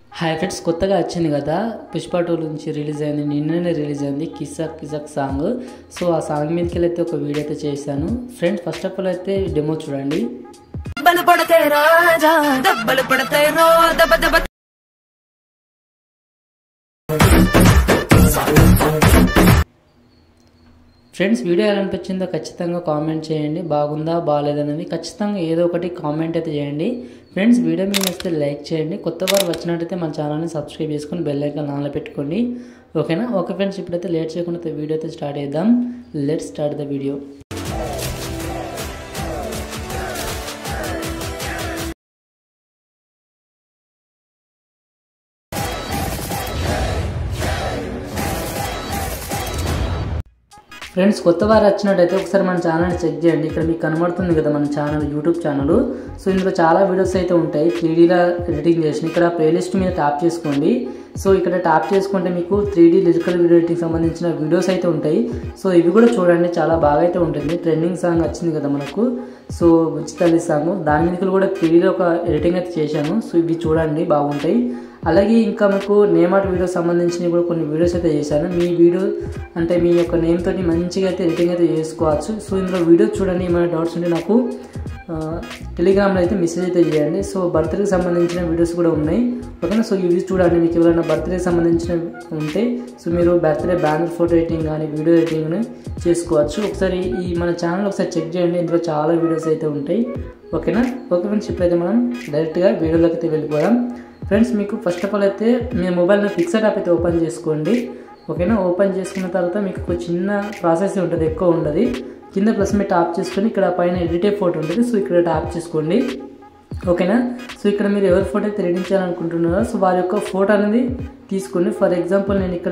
hi friends కొత్తగా వచ్చింది కదా పుష్ప టూ నుంచి రిలీజ్ అయింది నిన్ననే రిలీజ్ అయింది కిసక్ కిసక్ సాంగ్ సో ఆ సాంగ్ మీదకి వెళ్ళి అయితే ఒక వీడియో అయితే చేశాను ఫ్రెండ్స్ ఫస్ట్ ఆఫ్ ఆల్ అయితే డెమో చూడండి దెబ్బలు పడతాయి రాజా దెబ్బలు పడతాయి రో దెబ్బ దెబ్బ ఫ్రెండ్స్ వీడియో ఎలా అనిపించిందో ఖచ్చితంగా కామెంట్ చేయండి బాగుందా బాగాలేదనేది ఖచ్చితంగా ఏదో ఒకటి కామెంట్ అయితే చేయండి ఫ్రెండ్స్ వీడియో మీకు నచ్చితే లైక్ చేయండి కొత్త వారు వచ్చినట్టయితే మన ఛానల్ని సబ్స్క్రైబ్ చేసుకొని బెల్ ఐకాన్ ఆన్లో పెట్టుకోండి ఓకేనా ఓకే ఫ్రెండ్స్ ఇప్పుడైతే లేట్ చేయకుండా అయితే వీడియో అయితే స్టార్ట్ చేద్దాం let start the video friends కొత్త వారు వచ్చినట్టయితే ఒకసారి మన ఛానల్ చెక్ చేయండి ఇక్కడ మీకు కనబడుతుంది కదా మన ఛానల్ యూట్యూబ్ ఛానల్ సో ఇందులో చాలా వీడియోస్ అయితే ఉంటాయి త్రీడీలో ఎడిటింగ్ చేసిన ఇక్కడ ప్లేలిస్ట్ మీద ట్యాప్ చేసుకోండి సో ఇక్కడ ట్యాప్ చేసుకుంటే మీకు three D digital video editing సంబంధించిన వీడియోస్ అయితే ఉంటాయి సో ఇవి కూడా చూడండి చాలా బాగా అయితే ఉంటుంది ట్రెండింగ్ సాంగ్ వచ్చింది కదా మనకు సో ఉచితల్లి సాంగ్ దాని మీద కూడా త్రీడీలో ఒక ఎడిటింగ్ అయితే చేశాను సో ఇవి చూడండి బాగుంటాయి అలాగే ఇంకా మీకు నేమాట్ వీడియో సంబంధించినవి కూడా కొన్ని వీడియోస్ అయితే చేశాను మీ వీడియో అంటే మీ యొక్క నేమ్ తోటి మంచిగా అయితే ఎడిటింగ్ అయితే చేసుకోవచ్చు సో ఇందులో వీడియో చూడండి ఏమైనా డౌట్స్ ఉంటే నాకు టెలిగ్రామ్లో అయితే మెసేజ్ అయితే చేయండి సో బర్త్డేకి సంబంధించిన వీడియోస్ కూడా ఉన్నాయి ఓకేనా సో ఇవి చూడండి మీకు ఎవరైనా బర్త్డేకి సంబంధించిన ఉంటే సో మీరు బర్త్డే బ్యానర్ ఫోటో ఎడిటింగ్ కానీ వీడియో ఎడిటింగ్ చేసుకోవచ్చు ఒకసారి ఈ మన ఛానల్ ఒకసారి చెక్ చేయండి ఇందులో చాలా వీడియోస్ అయితే ఉంటాయి ఓకేనా ఓకే ఫ్రెండ్స్ ఇప్పుడైతే మనం డైరెక్ట్గా వీడియోలోకి అయితే వెళ్ళిపోదాం ఫ్రెండ్స్ మీకు ఫస్ట్ ఆఫ్ ఆల్ అయితే మీ మొబైల్లో ఫిక్సర్ యాప్ అయితే ఓపెన్ చేసుకోండి ఓకేనా ఓపెన్ చేసుకున్న తర్వాత మీకు ఒక చిన్న ప్రాసెస్ ఉంటుంది ఎక్కువ ఉండదు కింద ప్లస్ మీద ట్యాప్ చేసుకొని ఇక్కడ పైన ఎడిటే ఫోటో ఉంటుంది సో ఇక్కడ ట్యాప్ చేసుకోండి ఓకేనా సో ఇక్కడ మీరు ఎవరి ఫోటో అయితే ఎడిట్ చేయాలనుకుంటున్నారో సో వారి యొక్క ఫోటో అనేది తీసుకోండి ఫర్ ఎగ్జాంపుల్ నేను ఇక్కడ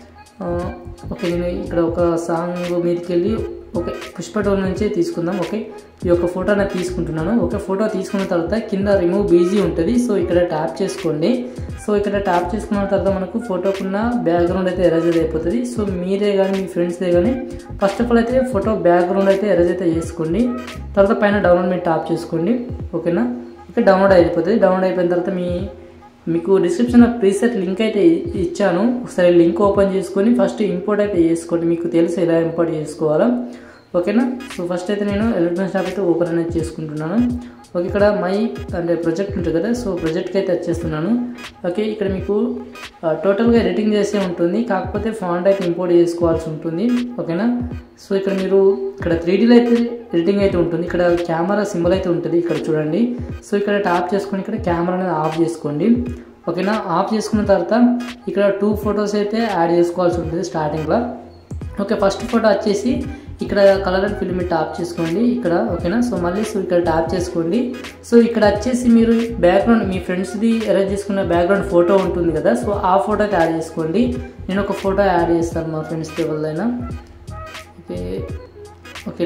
ఓకే నేను ఇక్కడ ఒక సాంగ్ మీదకి వెళ్ళి ఓకే పుష్ప టోల్ నుంచి తీసుకుందాం ఓకే ఈ యొక్క ఫోటో అనేది తీసుకుంటున్నాను ఓకే ఫోటో తీసుకున్న తర్వాత కింద రిమూవ్ బీజీ ఉంటుంది సో ఇక్కడ ట్యాప్ చేసుకోండి సో ఇక్కడ ట్యాప్ చేసుకున్న తర్వాత మనకు ఫోటోకున్న బ్యాక్గ్రౌండ్ అయితే ఎరేజ్ అయిపోతుంది సో మీరే కానీ మీ ఫ్రెండ్స్దే కానీ ఫస్ట్ ఆఫ్ ఆల్ అయితే ఫోటో బ్యాక్గ్రౌండ్ అయితే ఎరేజ్ అయితే చేసుకోండి తర్వాత పైన డౌన్లోడ్ మీద ట్యాప్ చేసుకోండి ఓకేనా ఓకే డౌన్లోడ్ అయిపోతుంది డౌన్లోడ్ అయిపోయిన తర్వాత మీ మీకు డిస్క్రిప్షన్లో ప్రీసెట్ లింక్ అయితే ఇచ్చాను ఒకసారి లింక్ ఓపెన్ చేసుకొని ఫస్ట్ ఇంపోర్ట్ అయితే చేసుకోండి మీకు తెలుసు ఎలా ఇంపోర్ట్ చేసుకోవాలో ఓకేనా సో ఫస్ట్ అయితే నేను ఎలక్ట్రానిక్ షాప్ అయితే ఓపెన్ అనేది చేసుకుంటున్నాను ఓకే ఇక్కడ మై అంటే ప్రొజెక్ట్ ఉంటుంది కదా సో ప్రొజెక్ట్కి అయితే వచ్చేస్తున్నాను ఓకే ఇక్కడ మీకు టోటల్గా ఎడిటింగ్ చేసే ఉంటుంది కాకపోతే ఫాంట్ అయితే ఇంపోర్ట్ చేసుకోవాల్సి ఉంటుంది ఓకేనా సో ఇక్కడ మీరు ఇక్కడ త్రీడీలో అయితే ఎడిటింగ్ అయితే ఉంటుంది ఇక్కడ కెమెరా సింబల్ అయితే ఉంటుంది ఇక్కడ చూడండి సో ఇక్కడ ట్యాప్ చేసుకొని ఇక్కడ కెమెరా అనేది ఆఫ్ చేసుకోండి ఓకేనా ఆఫ్ చేసుకున్న తర్వాత ఇక్కడ టూ ఫొటోస్ అయితే యాడ్ చేసుకోవాల్సి ఉంటుంది స్టార్టింగ్లో ఓకే ఫస్ట్ ఫోటో వచ్చేసి ఇక్కడ కలర్ అండ్ ఫిల్మ్ ట్యాప్ చేసుకోండి ఇక్కడ ఓకేనా సో మళ్ళీ సో ఇక్కడ ట్యాప్ చేసుకోండి సో ఇక్కడ వచ్చేసి మీరు బ్యాక్గ్రౌండ్ మీ ఫ్రెండ్స్ది అరేంజ్ చేసుకున్న బ్యాక్గ్రౌండ్ ఫోటో ఉంటుంది కదా సో ఆ ఫోటో అయితే యాడ్ చేసుకోండి నేను ఒక ఫోటో యాడ్ చేస్తాను మా ఫ్రెండ్స్తో ఎవరిదైనా ఓకే ఓకే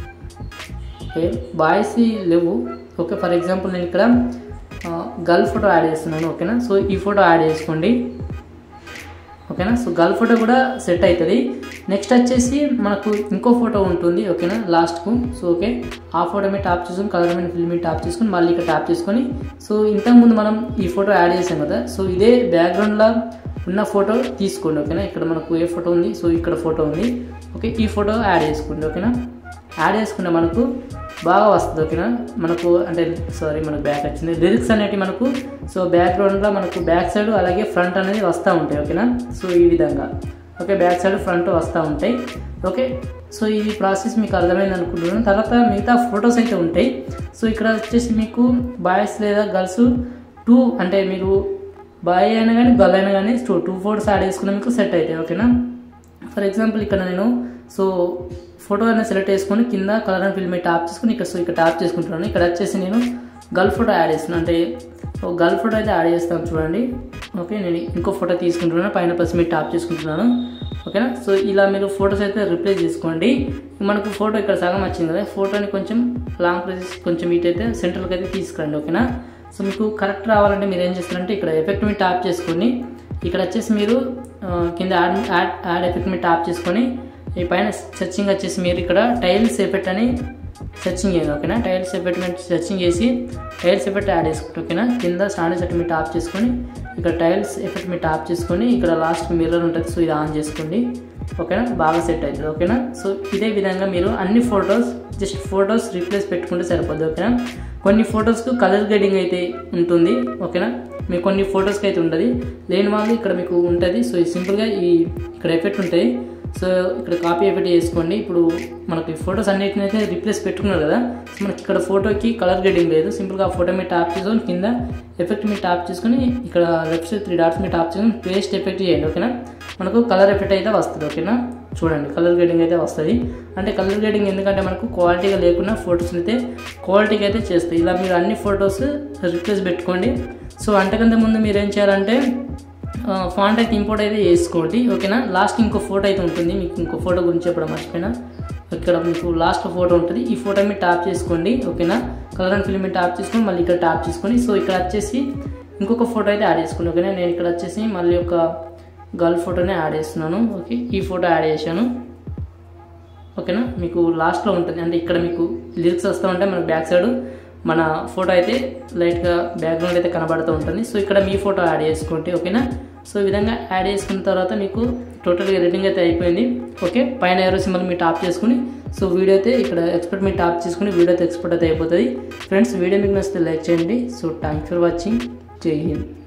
ఓకే బాయ్స్ లేవు ఓకే ఫర్ ఎగ్జాంపుల్ నేను ఇక్కడ గర్ల్ ఫోటో యాడ్ చేస్తున్నాను ఓకేనా సో ఈ ఫోటో యాడ్ చేసుకోండి ఓకేనా సో గర్ల్ ఫోటో కూడా సెట్ అవుతుంది నెక్స్ట్ వచ్చేసి మనకు ఇంకో ఫోటో ఉంటుంది ఓకేనా లాస్ట్కు సో ఓకే ఆ ఫోటో మీద ట్యాప్ చేసుకొని కలర్ మీద ఫిల్మ్ మీద ట్యాప్ చేసుకొని మళ్ళీ ఇక్కడ ట్యాప్ చేసుకొని సో ఇంతకుముందు మనం ఈ ఫోటో యాడ్ చేసాం కదా సో ఇదే బ్యాక్గ్రౌండ్లో ఉన్న ఫోటో తీసుకోండి ఓకేనా ఇక్కడ మనకు ఏ ఫోటో ఉంది సో ఇక్కడ ఫోటో ఉంది ఓకే ఈ ఫోటో యాడ్ చేసుకోండి ఓకేనా యాడ్ చేసుకుంటే మనకు బాగా వస్తుంది ఓకేనా మనకు అంటే సారీ మనకు బ్యాక్ వచ్చింది లిరిక్స్ అనేవి మనకు సో బ్యాక్గ్రౌండ్లో మనకు బ్యాక్ సైడ్ అలాగే ఫ్రంట్ అనేది వస్తూ ఉంటాయి ఓకేనా సో ఈ విధంగా ఓకే బ్యాక్ సైడ్ ఫ్రంట్ వస్తూ ఉంటాయి ఓకే సో ఈ ప్రాసెస్ మీకు అర్థమైంది అనుకుంటున్నాను తర్వాత మిగతా ఫొటోస్ అయితే ఉంటాయి సో ఇక్కడ వచ్చేసి మీకు బాయ్స్ లేదా గర్ల్స్ టూ అంటే మీరు బాయ్ అయినా కానీ గర్ల్ అయినా కానీ టూ టూ ఫోటోస్ యాడ్ చేసుకున్న మీకు సెట్ అవుతాయి ఓకేనా ఫర్ ఎగ్జాంపుల్ ఇక్కడ నేను సో ఫోటో అనేది సెలెక్ట్ చేసుకొని కింద కలర్ అండ్ ఫిల్మ్ ట్యాప్ చేసుకుని ఇక్కడ సో ఇక్కడ ట్యాప్ చేసుకుంటున్నాను ఇక్కడ వచ్చేసి నేను గర్ల్ ఫోటో యాడ్ చేస్తున్నాను అంటే గర్ల్ ఫోటో అయితే యాడ్ చేస్తాను చూడండి ఓకే నేను ఇంకో ఫోటో తీసుకుంటున్నాను పైన ప్లస్ మీరు ట్యాప్ చేసుకుంటున్నాను ఓకేనా సో ఇలా మీరు ఫొటోస్ అయితే రిప్లేస్ చేసుకోండి మనకు ఫోటో ఇక్కడ సగం వచ్చింది కదా ఫోటోని కొంచెం లాంగ్ ప్లేసెస్ కొంచెం ఇటైతే సెంట్రల్కి అయితే తీసుకురండి ఓకేనా సో మీకు కరెక్ట్ రావాలంటే మీరు ఏం చేస్తారంటే ఇక్కడ ఎఫెక్ట్ మీద ట్యాప్ చేసుకొని ఇక్కడ వచ్చేసి మీరు కింద యాడ్ యాడ్ యాడ్ ఎఫెక్ట్ మీద ట్యాప్ చేసుకొని ఈ పైన సెర్చింగ్ వచ్చేసి మీరు ఇక్కడ టైల్స్ ఎఫెక్ట్ అని సెర్చింగ్ చేయండి ఓకేనా టైల్స్ ఎఫెక్ట్ మీద సెర్చింగ్ చేసి టైల్స్ ఎఫెక్ట్ యాడ్ చేసుకుంటే ఓకేనా కింద స్టాండర్డ్ సెట్ మీద ట్యాప్ చేసుకొని ఇక్కడ టైల్స్ ఎఫెక్ట్ మీరు టాప్ చేసుకొని ఇక్కడ లాస్ట్ మిర్రర్ ఉంటుంది సో ఇది ఆన్ చేసుకోండి ఓకేనా బాగా సెట్ అవుతుంది ఓకేనా సో ఇదే విధంగా మీరు అన్ని ఫొటోస్ జస్ట్ ఫొటోస్ రీప్లేస్ పెట్టుకుంటే సరిపోద్ది ఓకేనా కొన్ని ఫొటోస్కు కలర్ గ్రేడింగ్ అయితే ఉంటుంది ఓకేనా మీకు కొన్ని ఫొటోస్కి అయితే ఉంటుంది లేని వాళ్ళు ఇక్కడ మీకు ఉంటుంది సో ఇది సింపుల్గా ఈ ఇక్కడ ఎఫెక్ట్ ఉంటాయి సో ఇక్కడ కాపీ ఎఫెక్ట్ చేసుకోండి ఇప్పుడు మనకి ఫొటోస్ అన్నిటిని అయితే రిప్లేస్ పెట్టుకున్నారు కదా సో మనకి ఇక్కడ ఫోటోకి కలర్ గ్రేడింగ్ లేదు సింపుల్గా ఆ ఫోటో మీద ట్యాప్ చేసుకొని కింద ఎఫెక్ట్ మీద ట్యాప్ చేసుకొని ఇక్కడ లెఫ్ట్ సైడ్ త్రీ డాట్స్ మీద ట్యాప్ చేసుకొని పేస్ట్ ఎఫెక్ట్ చేయండి ఓకేనా మనకు కలర్ ఎఫెక్ట్ అయితే వస్తుంది ఓకేనా చూడండి కలర్ గ్రేడింగ్ అయితే వస్తుంది అంటే కలర్ గ్రేడింగ్ ఎందుకంటే మనకు క్వాలిటీగా లేకుండా ఫొటోస్ అయితే క్వాలిటీగా అయితే చేస్తాయి ఇలా మీరు అన్ని ఫొటోస్ రిప్లేస్ పెట్టుకోండి సో అంతకంటే ముందు మీరు ఏం చేయాలంటే ఫాంట్ అయితే ఇంపోర్ట్ అయితే చేసుకోండి ఓకేనా లాస్ట్ ఇంకో ఫోటో అయితే ఉంటుంది మీకు ఇంకో ఫోటో గురించి చెప్పడం మర్చిపోయినా ఇక్కడ మీకు లాస్ట్ ఫోటో ఉంటుంది ఈ ఫోటో మీద ట్యాప్ చేసుకోండి ఓకేనా కలర్ అండ్ ఫిల్మ్ మీద ట్యాప్ చేసుకొని మళ్ళీ ఇక్కడ ట్యాప్ చేసుకొని సో ఇక్కడ వచ్చేసి ఇంకొక ఫోటో అయితే యాడ్ చేసుకోండి ఓకేనా నేను ఇక్కడ వచ్చేసి మళ్ళీ ఒక గర్ల్ ఫోటోనే యాడ్ చేస్తున్నాను ఓకే ఈ ఫోటో యాడ్ చేశాను ఓకేనా మీకు లాస్ట్లో ఉంటుంది అంటే ఇక్కడ మీకు లిరిక్స్ వస్తూ ఉంటాయి మనకు బ్యాక్ సైడ్ మన ఫోటో అయితే లైట్గా బ్యాక్గ్రౌండ్ అయితే కనబడుతూ ఉంటుంది సో ఇక్కడ మీ ఫోటో యాడ్ చేసుకోండి ఓకేనా సో ఈ విధంగా యాడ్ చేసుకున్న తర్వాత మీకు టోటల్గా ఎడిటింగ్ అయితే అయిపోయింది ఓకే పైన ఎవరో సింబల్ మీరు టాప్ చేసుకుని సో వీడియో అయితే ఇక్కడ ఎక్స్పర్ట్ మీరు టాప్ చేసుకుని వీడియో అయితే ఎక్స్పర్ట్ అయితే అయిపోతుంది ఫ్రెండ్స్ వీడియో మీకు నచ్చితే లైక్ చేయండి సో థ్యాంక్ ఫర్ వాచింగ్ జై హింద్